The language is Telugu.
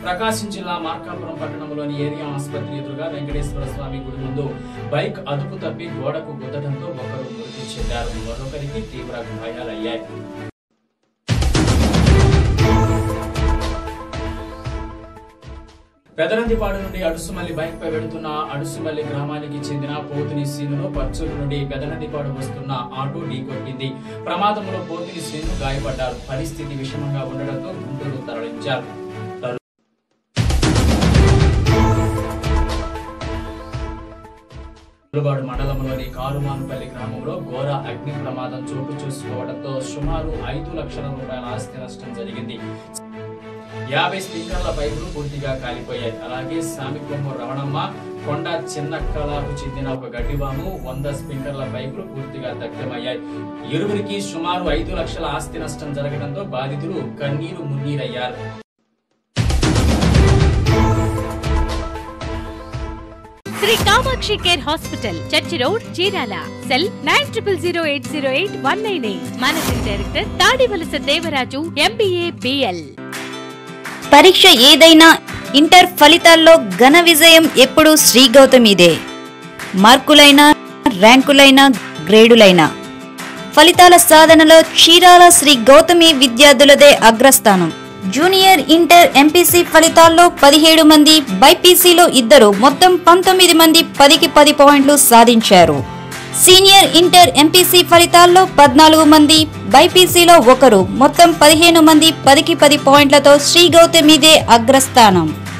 ప్రకాశం జిల్లా మార్కాపురం పట్టణంలోని ఏరియా ఆసుపత్రి ఎదురుగా వెంకటేశ్వర స్వామి గుడి ముందు బైక్ అదుపు తప్పి గోడకు గుద్దడంతో ఒకరు మృతి చెందారు మరొకరికి తీవ్ర గాయాలయ్యాయి పెదనందిపాడు నుండి అడుసుమల్లి బైక్ పై వెళుతున్న అడుసుమల్లి గ్రామానికి చెందిన పోతిని శ్రీనును పర్చూరు నుండి పెదనందిపాడు వస్తున్న ఆటో ఢీకొట్టింది ప్రమాదంలో పోతిని శ్రీను గాయపడ్డారు పరిస్థితి విషమంగా ఉండడంతో గుంటూరు తరలించారు ములుబాడు మండలంలోని కారుమానుపల్లి గ్రామంలో ఘోర అగ్ని ప్రమాదం చోటు చూసుకోవడంతో సుమారు ఐదు లక్షల రూపాయల ఆస్తి నష్టం జరిగింది యాభై స్పీకర్ల పైపులు పూర్తిగా కాలిపోయాయి అలాగే సామికొమ్ము రమణమ్మ కొండ చిన్న కళకు చెందిన ఒక గడ్డివాము వంద స్పీకర్ల పైపులు పూర్తిగా దగ్ధమయ్యాయి ఇరువురికి సుమారు ఐదు లక్షల ఆస్తి నష్టం జరగడంతో బాధితులు కన్నీరు మున్నీరయ్యారు Shri Kamakshi care hospital church road Chirala cell nine triple zero eight zero eight one nine eight managing director Tadivalasa Devaraju MBA BL పరీక్ష ఏదైనా ఇంటర్ ఫలితాల్లో ఘన విజయం ఎప్పుడూ శ్రీ గౌతమిదే మార్కులైనా ర్యాంకులైనా గ్రేడులైనా ఫలితాల సాధనలో చీరాల శ్రీ గౌతమి విద్యార్థులదే అగ్రస్థానం జూనియర్ ఇంటర్ ఎంపీసీ ఫలితాల్లో పదిహేడు మంది బైపీసీలో ఇద్దరు మొత్తం పంతొమ్మిది మంది పదికి పది పాయింట్లు సాధించారు సీనియర్ ఇంటర్ ఎంపీసీ ఫలితాల్లో పద్నాలుగు మంది బైపీసీలో ఒకరు మొత్తం పదిహేను మంది పదికి పది పాయింట్లతో శ్రీ గౌతమిదే అగ్రస్థానం